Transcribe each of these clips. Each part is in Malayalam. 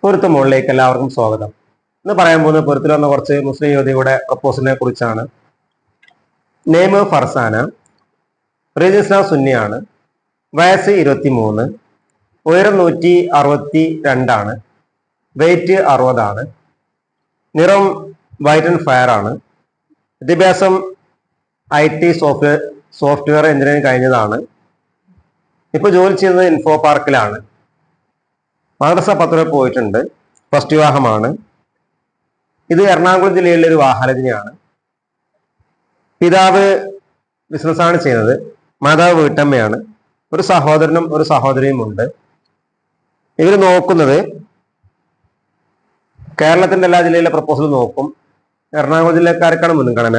പൊരുത്ത മുകളിലേക്ക് എല്ലാവർക്കും സ്വാഗതം ഇന്ന് പറയാൻ പോകുന്ന പൊരുത്തിൽ വന്ന കുറച്ച് മുസ്ലിം യുവതിയുടെ പ്രപ്പോസലിനെ കുറിച്ചാണ് നെയ്മ് ഫർസാന റിജിസ്ന സുന്നിയാണ് വയസ്സ് ഇരുപത്തി മൂന്ന് ഉയരം നൂറ്റി അറുപത്തി രണ്ടാണ് വെയിറ്റ് അറുപതാണ് നിറം വൈറ്റ് ആൻഡ് ഫയർ ആണ് വിദ്യാഭ്യാസം I T software software engineering കഴിഞ്ഞതാണ് ഇപ്പോൾ ജോലി ചെയ്യുന്നത് ഇൻഫോ പാർക്കിലാണ് മദ്രസ പത്ത് രൂപ പോയിട്ടുണ്ട് ഫസ്റ്റ് വിവാഹമാണ് ഇത് എറണാകുളം ജില്ലയിലെ ഒരു വാഹനജനെയാണ് പിതാവ് ബിസിനസ്സാണ് ചെയ്യുന്നത് മാതാവ് വീട്ടമ്മയാണ് ഒരു സഹോദരനും ഒരു സഹോദരിയും ഉണ്ട് ഇവർ നോക്കുന്നത് കേരളത്തിന്റെ എല്ലാ ജില്ലയിലെ പ്രപ്പോസൽ നോക്കും എറണാകുളം ജില്ലക്കാർക്കാണ് മുൻഗണന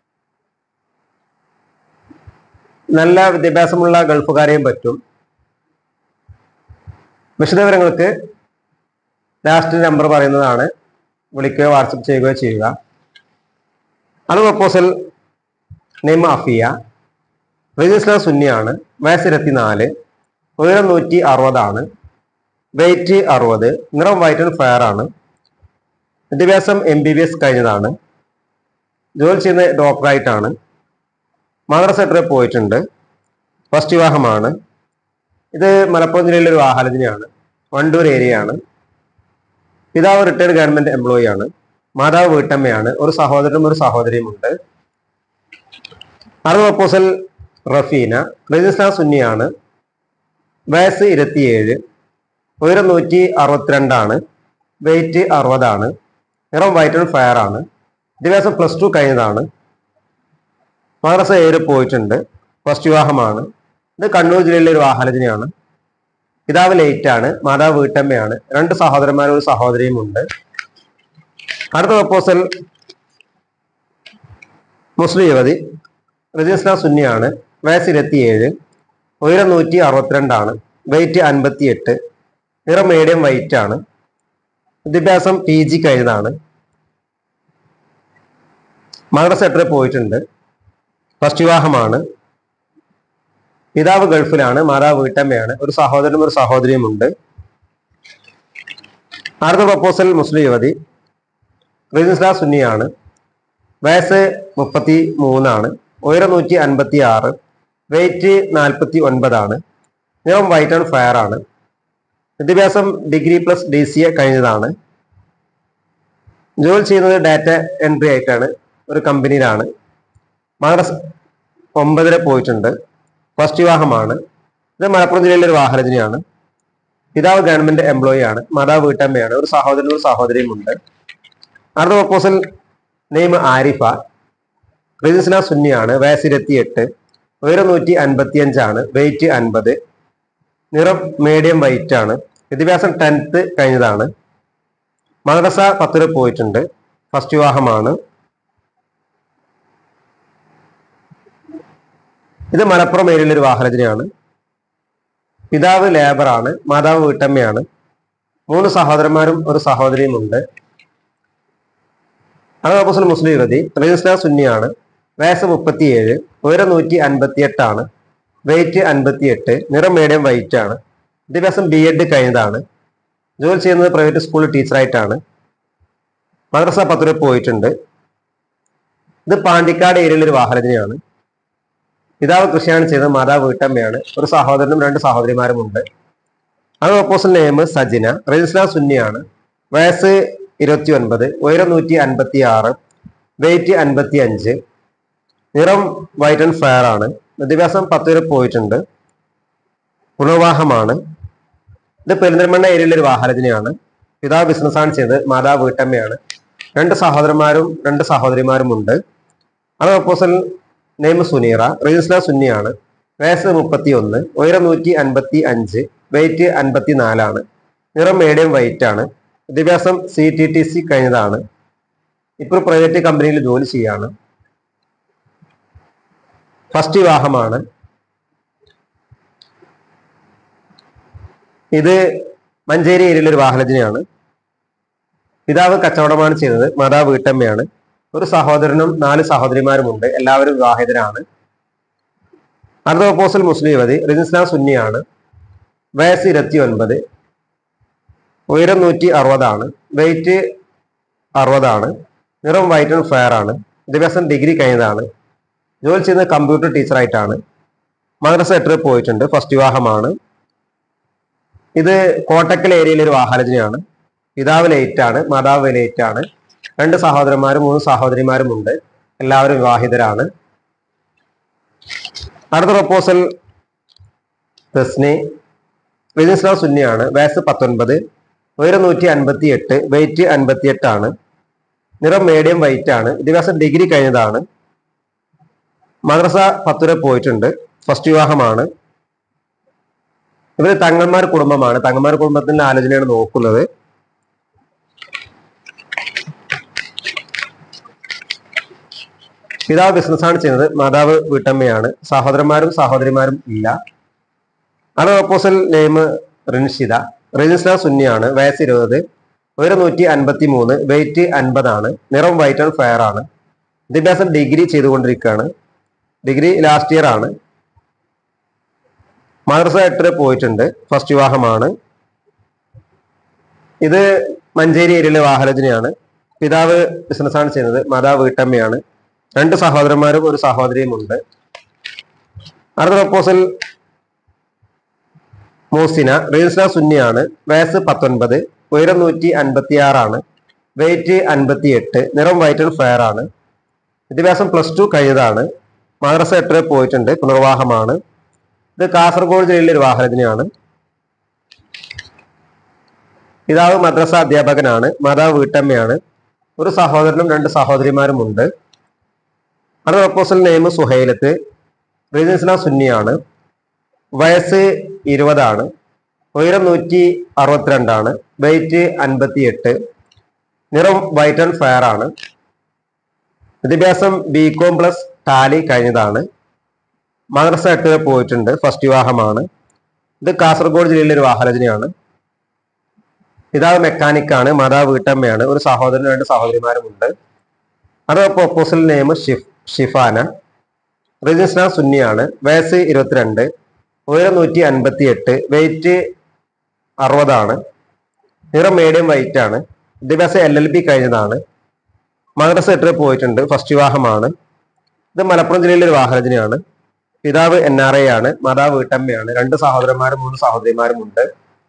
നല്ല വിദ്യാഭ്യാസമുള്ള ഗൾഫുകാരെയും പറ്റും വിശദവിവരങ്ങൾക്ക് ലാസ്റ്റ് നമ്പർ പറയുന്നതാണ് വിളിക്കുകയോ വാട്സപ്പ് ചെയ്യുകയോ ചെയ്യുക അത് പ്രപ്പോസൽ നെയ്മ അഫിയ രജിസ്റ്റർ സുന്നിയാണ് വയസ്സ് ഇരുപത്തിനാല് ഉയരം നൂറ്റി അറുപതാണ് വെയിറ്റ് അറുപത് നിറം വൈറ്റ് ആൻഡ് ഫയർ ആണ് വിദ്യാഭ്യാസം എം ബി ബി എസ് കഴിഞ്ഞതാണ് ജോലി ചെയ്യുന്ന ഡോക്ടറായിട്ടാണ് മദ്രസ സെക്ടറിൽ പോയിട്ടുണ്ട് ഫസ്റ്റ് വിവാഹമാണ് ഇത് മലപ്പുറം ജില്ലയിലെ ഒരു വാഹനജനെയാണ് വണ്ടൂർ ഏരിയ ആണ് പിതാവ് റിട്ടയർഡ് ഗവൺമെന്റ് എംപ്ലോയി ആണ് മാതാവ് വീട്ടമ്മയാണ് ഒരു സഹോദരനും ഒരു സഹോദരിയും ഉണ്ട് അടുത്ത പ്രപ്പോസൽ റഫീന രജിസ്ട്രാർ സുന്നിയാണ് വയസ്സ് ഇരുപത്തിയേഴ് ഉയരം നൂറ്റി അറുപത്തിരണ്ടാണ് വെയിറ്റ് അറുപതാണ് നിറം വൈറ്റ് ആൻഡ് ഫയർ ആണ് വിദ്യാഭ്യാസം പ്ലസ് ടു കഴിഞ്ഞതാണ് മദ്രസ ഏഴ് പോയിട്ടുണ്ട് ഫസ്റ്റ് വിവാഹമാണ് ഇത് കണ്ണൂർ ജില്ലയിലെ ഒരു വാഹനജനെയാണ് പിതാവ് ലേറ്റ് ആണ് മാതാവ് വീട്ടമ്മയാണ് രണ്ട് സഹോദരന്മാരും ഒരു സഹോദരിയും ഉണ്ട് അടുത്ത പ്രപ്പോസൽ മുസ്ലിം യുവതി രജിസ്ട്രാർ സുന്നിയാണ് വയസ്സ് ഇരുപത്തിയേഴ് ഉയരം നൂറ്റി അറുപത്തിരണ്ടാണ് വെയിറ്റ് അൻപത്തിയെട്ട് നിറം മീഡിയം വൈറ്റ് ആണ് വിദ്യാഭ്യാസം പി ജി കഴിഞ്ഞതാണ് മദ്രസ സെക്ടറിൽ പോയിട്ടുണ്ട് ഫസ്റ്റ് വിവാഹമാണ് പിതാവ് ഗൾഫിലാണ് മാതാവ് വീട്ടമ്മയാണ് ഒരു സഹോദരനും ഒരു സഹോദരിയും ഉണ്ട് അടുത്ത പ്രപ്പോസൽ മുസ്ലിം യുവതി റിജിസ്ട്രാർ സുന്നിയാണ് വയസ്സ് മുപ്പത്തി മൂന്നാണ് ഉയരം നൂറ്റി അൻപത്തി ആറ് വെയിറ്റ് നാൽപ്പത്തി ഒൻപതാണ് നിറം വൈറ്റ് ആൻഡ് ഫയർ ആണ് വിദ്യാഭ്യാസം degree plus D C A കഴിഞ്ഞതാണ് ജോലി ചെയ്യുന്നത് ഡാറ്റ എൻട്രി ആയിട്ടാണ് ഒരു കമ്പനിയിലാണ് മദ്രസ ഒമ്പതിന് പോയിട്ടുണ്ട് ഫസ്റ്റ് വിവാഹമാണ് ഇത് മലപ്പുറം ജില്ലയിലെ ഒരു വാഹനജനെയാണ് പിതാവ് ഗവൺമെന്റ് എംപ്ലോയി ആണ് മാതാവ് വീട്ടമ്മയാണ് ഒരു സഹോദരനും ഒരു സഹോദരിയും ഉണ്ട് അടുത്ത പ്രപ്പോസൽ നെയ്മ് ആരിഫ റിജിസ്ന സുന്നിയാണ് വയസ്സ് ഇരുപത്തിയെട്ട് ഉയരം നൂറ്റി അൻപത്തി അഞ്ചാണ് വെയിറ്റ് അൻപത് നിറം മീഡിയം വൈറ്റ് ആണ് വിദ്യാഭ്യാസം ടെൻത്ത് കഴിഞ്ഞതാണ് മദ്രസ പത്തിന് പോയിട്ടുണ്ട് ഫസ്റ്റ് വിവാഹമാണ് ഇത് മലപ്പുറം ഏരിയയിലെ ഒരു വാഹനജനെയാണ് പിതാവ് ലേബറാണ് മാതാവ് വീട്ടമ്മയാണ് മൂന്ന് സഹോദരന്മാരും ഒരു സഹോദരിയും ഉണ്ട് അത് പ്രൊഫസർ മുസ്ലിം യുവതി രജിസ്ട്രാർ സുന്നിയാണ് വയസ്സ് മുപ്പത്തിയേഴ് ഉയരം നൂറ്റി അൻപത്തി എട്ടാണ് വെയിറ്റ് അൻപത്തിയെട്ട് നിറം മീഡിയം വൈറ്റ് ആണ് വിദ്യാഭ്യാസം ബി എഡ് കഴിഞ്ഞതാണ് ജോലി ചെയ്യുന്നത് പ്രൈവറ്റ് സ്കൂളിൽ ടീച്ചറായിട്ടാണ് മദ്രസ പത്ത് രൂപ പോയിട്ടുണ്ട് ഇത് പാണ്ടിക്കാട് ഏരിയയിലെ ഒരു വാഹനജനെയാണ് പിതാവ് കൃഷിയാണ് ചെയ്തത് മാതാവ് വീട്ടമ്മയാണ് ഒരു സഹോദരനും രണ്ട് സഹോദരിമാരും ഉണ്ട് അത് പ്രപ്പോസൽ നെയിം സജിന രജിസ്ട്രാർ സുന്നിയാണ് വയസ്സ് ഇരുപത്തി ഒൻപത് ഉയരം നൂറ്റി അൻപത്തി ആറ് വെയിറ്റ് അൻപത്തി അഞ്ച് നിറം വൈറ്റ് ആൻഡ് ഫയർ ആണ് വിദ്യാഭ്യാസം പത്ത് വരെ പോയിട്ടുണ്ട് പുനർവാഹമാണ് ഇത് പെരിന്തൽമണ്ണ ഏരിയയിലെ ഒരു വാഹനജനെയാണ് പിതാവ് ബിസിനസ്സാണ് ചെയ്തത് മാതാവ് വീട്ടമ്മയാണ് രണ്ട് സഹോദരന്മാരും രണ്ട് സഹോദരിമാരും ഉണ്ട് അത് പ്രപ്പോസൽ നെയ്മ് സുനീറ രജിസ്ട്രാർ സുന്നിയാണ് വയസ്സ് മുപ്പത്തി ഒന്ന് ഉയരം നൂറ്റി അൻപത്തി അഞ്ച് വെയിറ്റ് അൻപത്തി നാലാണ് നിറം മീഡിയം വൈറ്റ് ആണ് വിദ്യാഭ്യാസം സി ടി ടി സി കഴിഞ്ഞതാണ് ഇപ്പോൾ പ്രൈവറ്റ് കമ്പനിയിൽ ജോലി ചെയ്യാണ് ഫസ്റ്റ് വിവാഹമാണ് ഇത് മഞ്ചേരി ഏരിയയിലെ ഒരു വാഹനജനെയാണ് പിതാവ് കച്ചവടമാണ് ചെയ്തത് മാതാവ് വീട്ടമ്മയാണ് ഒരു സഹോദരനും നാല് സഹോദരിമാരുമുണ്ട് എല്ലാവരും വിവാഹിതരാണ് അടുത്ത പ്രപ്പോസൽ മുസ്ലിം യുവതി റിജിസ്ന സുന്നിയാണ് വയസ്സ് ഇരുപത്തി ഒൻപത് ഉയരം നൂറ്റി അറുപതാണ് വെയിറ്റ് അറുപതാണ് നിറം വൈറ്റ് ആൻഡ് ഫെയർ ആണ് വിദ്യാഭ്യാസം ഡിഗ്രി കഴിഞ്ഞതാണ് ജോലി ചെയ്യുന്നത് കമ്പ്യൂട്ടർ ടീച്ചറായിട്ടാണ് മദ്രസ എട്ടര പോയിട്ടുണ്ട് ഫസ്റ്റ് വിവാഹമാണ് ഇത് കോട്ടക്കൽ ഏരിയയിലെ ഒരു വാഹാലോചനയാണ് പിതാവ് ലേറ്റ് ആണ് മാതാവ് ലേറ്റ് ആണ് രണ്ട് സഹോദരന്മാരും മൂന്ന് സഹോദരിമാരും ഉണ്ട് എല്ലാവരും വിവാഹിതരാണ് അടുത്ത പ്രപ്പോസൽ തസ്നി വിജിസ്ലാം സുന്നിയാണ് വയസ്സ് പത്തൊൻപത് ഉയരം നൂറ്റി അൻപത്തി എട്ട് വെയിറ്റ് അൻപത്തി എട്ടാണ് നിറം മീഡിയം വൈറ്റ് ആണ് വിദ്യാഭ്യാസം ഡിഗ്രി കഴിഞ്ഞതാണ് മദ്രസ പത്ത് വരെ പോയിട്ടുണ്ട് ഫസ്റ്റ് വിവാഹമാണ് ഇവര് തങ്ങന്മാർ കുടുംബമാണ് തങ്ങന്മാർ കുടുംബത്തിന്റെ ആലോചനയാണ് നോക്കുന്നത് പിതാവ് ബിസിനസ്സാണ് ചെയ്യുന്നത് മാതാവ് വീട്ടമ്മയാണ് സഹോദരന്മാരും സഹോദരിമാരും ഇല്ല ആണ് പ്രപ്പോസൽ നെയിം റിൻഷിത റിജിസ്ല സുന്നിയാണ് വയസ്സ് ഇരുപത് ഉയരം നൂറ്റി അൻപത്തി മൂന്ന് വെയിറ്റ് അൻപതാണ് നിറം വൈറ്റ് ആൻഡ് ഫയർ ആണ് വിദ്യാഭ്യാസം ഡിഗ്രി ചെയ്തുകൊണ്ടിരിക്കുകയാണ് ഡിഗ്രി ലാസ്റ്റ് ഇയർ ആണ് മദ്രസ എട്ടിന് പോയിട്ടുണ്ട് ഫസ്റ്റ് വിവാഹമാണ് ഇത് മഞ്ചേരി ഏരിയയിലെ വാഹനജനയാണ് പിതാവ് ബിസിനസ്സാണ് ചെയ്യുന്നത് മാതാവ് വീട്ടമ്മയാണ് രണ്ട് സഹോദരന്മാരും ഒരു സഹോദരിയും ഉണ്ട് അടുത്ത പ്രപ്പോസൽ മൂസിന റീൽസ്ല സുന്നിയാണ് വയസ്സ് പത്തൊൻപത് ഉയരം നൂറ്റി അൻപത്തി ആറാണ് വെയിറ്റ് അൻപത്തി എട്ട് നിറം വൈറ്റ് ആൻഡ് ഫെയർ ആണ് വിദ്യാഭ്യാസം പ്ലസ് ടു കഴിഞ്ഞതാണ് മദ്രസ എട്ടിന് പോയിട്ടുണ്ട് പുനർവാഹമാണ് ഇത് കാസർഗോഡ് ജില്ലയിലെ ഒരു വാഹനത്തിനാണ് പിതാവ് മദ്രസ അധ്യാപകനാണ് മാതാവ് വീട്ടമ്മയാണ് ഒരു സഹോദരനും രണ്ട് സഹോദരിമാരും ഉണ്ട് അടുത്ത പ്രപ്പോസൽ നെയിം സുഹൈലത്ത് റീജൻസ്ല സുന്നിയാണ് വയസ്സ് ഇരുപതാണ് ഉയരം നൂറ്റി അറുപത്തിരണ്ടാണ് വെയിറ്റ് അൻപത്തി എട്ട് നിറം വൈറ്റ് ആൻഡ് ഫയർ ആണ് വിദ്യാഭ്യാസം ബി കോം പ്ലസ് ടാലി കഴിഞ്ഞതാണ് മദ്രസ എട്ട് വരെ പോയിട്ടുണ്ട് ഫസ്റ്റ് വിവാഹമാണ് ഇത് കാസർഗോഡ് ജില്ലയിലെ ഒരു വാഹനജനയാണ് പിതാവ് മെക്കാനിക്കാണ് മാതാവ് വീട്ടമ്മയാണ് ഒരു സഹോദരനും രണ്ട് സഹോദരിമാരും ഉണ്ട് അത് proposal name Shif Shifana registrar സുന്നിയാണ് വയസ്സ് ഇരുപത്തിരണ്ട് ഉയരം നൂറ്റി അൻപത്തി എട്ട് വെയിറ്റ് അറുപതാണ് നിറം മീഡിയം വൈറ്റ് ആണ് വിദ്യാഭ്യാസം എൽ എൽ ബി കഴിഞ്ഞതാണ് മദ്രസ എട്ടിൽ പോയിട്ടുണ്ട് ഫസ്റ്റ് വിവാഹമാണ് ഇത് മലപ്പുറം ജില്ലയിലെ ഒരു വാഹനജനയാണ് പിതാവ് എൻ ആർ ഐ ആണ് മാതാവ് വീട്ടമ്മയാണ് രണ്ട് സഹോദരന്മാരും മൂന്ന് സഹോദരിമാരും ഉണ്ട്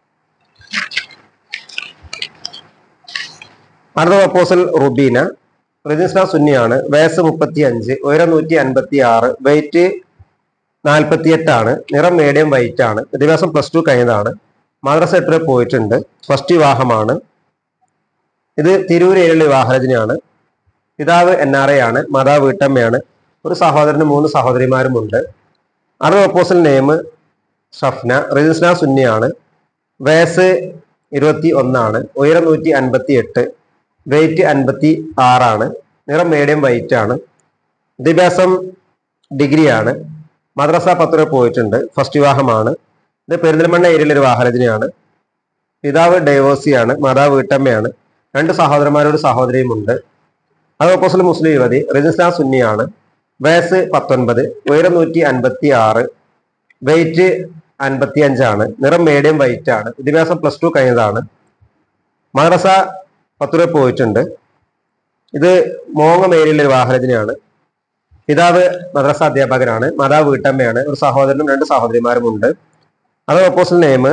അടുത്ത പ്രപ്പോസൽ റുബീന രജിസ്ട്ര സുന്നിയാണ് വയസ്സ് മുപ്പത്തി അഞ്ച് ഉയരം നൂറ്റി അൻപത്തി ആറ് വെയിറ്റ് നാൽപ്പത്തി എട്ടാണ് നിറം മീഡിയം വൈറ്റ് ആണ് വിദ്യാഭ്യാസം പ്ലസ് ടു കഴിഞ്ഞതാണ് മദ്രസ എട്ടിൽ പോയിട്ടുണ്ട് ഫസ്റ്റ് വിവാഹമാണ് ഇത് തിരൂർ ഏരിയയിലെ വിവാഹരചനയാണ് പിതാവ് എൻ ആർ ഐ ആണ് മാതാവ് വീട്ടമ്മയാണ് ഒരു സഹോദരനും മൂന്ന് സഹോദരിമാരുമുണ്ട് അടുത്ത പ്രപ്പോസൽ നെയിം ഷഫ്ന രജിസ്ന സുന്നിയാണ് വയസ്സ് ഇരുപത്തി ഒന്നാണ് ഉയരം നൂറ്റി അൻപത്തി എട്ട് വെയിറ്റ് അൻപത്തി ആറാണ് നിറം മീഡിയം വൈറ്റ് ആണ് വിദ്യാഭ്യാസം ഡിഗ്രിയാണ് മദ്രസ പത്ത് വരെ പോയിട്ടുണ്ട് ഫസ്റ്റ് വിവാഹമാണ് ഇത് പെരിന്തൽമണ്ണ ഏരിയയിലെ ഒരു വാഹനജനയാണ് പിതാവ് ഡൈവോഴ്സിയാണ് മാതാവ് വീട്ടമ്മയാണ് രണ്ട് സഹോദരന്മാരും ഒരു സഹോദരിയും ഉണ്ട് അത് ഓപ്പോസിൽ മുസ്ലിം യുവതി രജിസ്ട്രാർ സുന്നിയാണ് വയസ്സ് പത്തൊൻപത് ഉയരം നൂറ്റി അൻപത്തി ആറ് വെയിറ്റ് അൻപത്തി അഞ്ചാണ് നിറം മീഡിയം വൈറ്റ് ആണ് വിദ്യാഭ്യാസം പ്ലസ് ടു കഴിഞ്ഞതാണ് മദ്രസ പത്ത് രൂപ പോയിട്ടുണ്ട് ഇത് മോങ്ങം ഏരിയയിലെ ഒരു വാഹനജനയാണ് പിതാവ് മദ്രസ അധ്യാപകനാണ് മാതാവ് വീട്ടമ്മയാണ് ഒരു സഹോദരനും രണ്ട് സഹോദരിമാരും ഉണ്ട് അത് ഓപ്പോസിറ്റ് നെയിം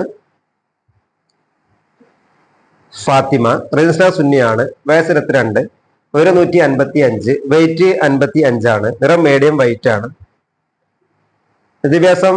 ഫാത്തിമ രജിസ്ട്രാർ സുന്നിയാണ് വയസ്സ് ഇരുപത്തിരണ്ട് ഉയരം നൂറ്റി അൻപത്തി അഞ്ച് വെയിറ്റ് അൻപത്തി അഞ്ചാണ് നിറം മീഡിയം വൈറ്റ് ആണ് വിദ്യാഭ്യാസം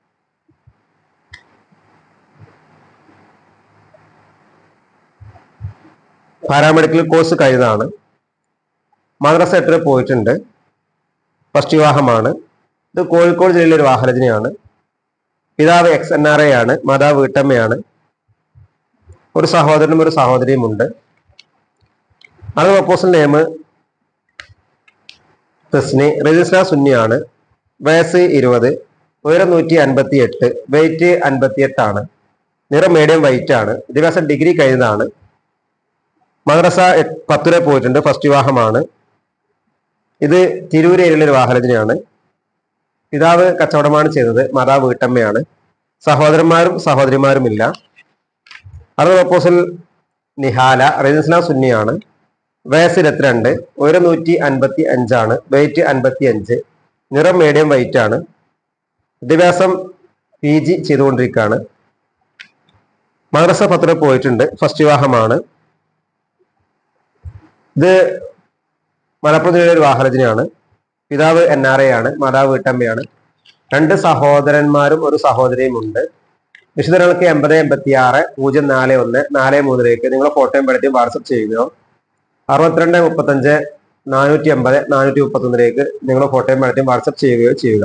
പാരാമെഡിക്കൽ കോഴ്സ് കഴിഞ്ഞതാണ് മദ്രസ എട്ടിൽ പോയിട്ടുണ്ട് ഫസ്റ്റ് വിവാഹമാണ് ഇത് കോഴിക്കോട് ജില്ലയിലെ ഒരു വാഹനജനയാണ് പിതാവ് എക്സ് എൻ ആർ ഐ ആണ് മാതാവ് വീട്ടമ്മയാണ് ഒരു സഹോദരനും ഒരു സഹോദരിയും ഉണ്ട് അത് പ്രപ്പോസൽ നെയിം തസ്നി രജിസ്ട്രാർ സുന്നിയാണ് വയസ്സ് ഇരുപത് ഉയരം നൂറ്റി അൻപത്തി എട്ട് വെയിറ്റ് അൻപത്തി എട്ടാണ് നിറം മീഡിയം വൈറ്റ് ആണ് വിദ്യാഭ്യാസം ഡിഗ്രി കഴിഞ്ഞതാണ് മദ്രസ എട്ട് പത്ത് വരെ പോയിട്ടുണ്ട് ഫസ്റ്റ് വിവാഹമാണ് ഇത് തിരൂർ ഏരിയയിലെ ഒരു വാഹനജനയാണ് പിതാവ് കച്ചവടമാണ് ചെയ്തത് മാതാവ് വീട്ടമ്മയാണ് സഹോദരന്മാരും സഹോദരിമാരും ഇല്ല അടുത്ത പ്രപ്പോസൽ നിഹാല റെജിസ്ലാം സുന്നിയാണ് വയസ്സ് ഇരുപത്തിരണ്ട് ഉയരം നൂറ്റി അൻപത്തി അഞ്ചാണ് വെയിറ്റ് അൻപത്തി അഞ്ച് നിറം മീഡിയം വെയിറ്റ് ആണ് വിദ്യാഭ്യാസം പി ജി ചെയ്തുകൊണ്ടിരിക്കുകയാണ് മദ്രസ പത്ര പോയിട്ടുണ്ട് ഫസ്റ്റ് വിവാഹമാണ് ഇത് മലപ്പുറം ജില്ലയിലെ ഒരു വാഹനജനാണ് പിതാവ് എൻ ആർ എ ആണ് മാതാവ് വീട്ടമ്മയാണ് രണ്ട് സഹോദരന്മാരും ഒരു സഹോദരിയും ഉണ്ട് വിശദങ്ങൾക്ക് എൺപത് എൺപത്തി ആറ് പൂജ്യം നാല് ഒന്ന് നാല് മൂന്നിലേക്ക് നിങ്ങളെ ഫോട്ടോയും പെടുത്തിയും വാട്സപ്പ് ചെയ്യുകയോ അറുപത്തിരണ്ട് മുപ്പത്തഞ്ച് നാനൂറ്റി എൺപത് നാനൂറ്റി മുപ്പത്തൊന്നിലേക്ക് നിങ്ങളെ ഫോട്ടോയും പെടുത്തിയും വാട്സപ്പ് ചെയ്യുകയോ ചെയ്യുക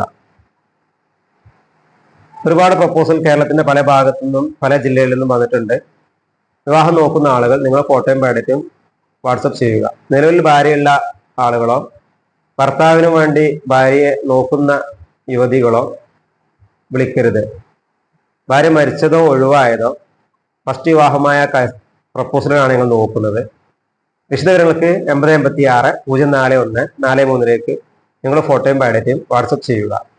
ഒരുപാട് പ്രപ്പോസൽ കേരളത്തിന്റെ പല ഭാഗത്തു നിന്നും പല ജില്ലകളിൽ നിന്നും വന്നിട്ടുണ്ട് വിവാഹം നോക്കുന്ന ആളുകൾ നിങ്ങളെ ഫോട്ടോയും ബയോഡേറ്റയും വാട്സപ്പ് ചെയ്യുക നിലവിൽ ഭാര്യയുള്ള ആളുകളോ ഭർത്താവിന് വേണ്ടി ഭാര്യയെ നോക്കുന്ന യുവതികളോ വിളിക്കരുത് ഭാര്യ മരിച്ചതോ ഒഴിവായതോ ഫസ്റ്റ് വിവാഹമായ പ്രപ്പോസലാണ് നിങ്ങൾ നോക്കുന്നത് വിശദവിവരങ്ങൾക്ക് എൺപത് എൺപത്തി ആറ് പൂജ്യം നാല് ഒന്ന് നാല് മൂന്നിലേക്ക് നിങ്ങൾ ഫോട്ടോയും ബയോഡേറ്റയും വാട്സപ്പ് ചെയ്യുക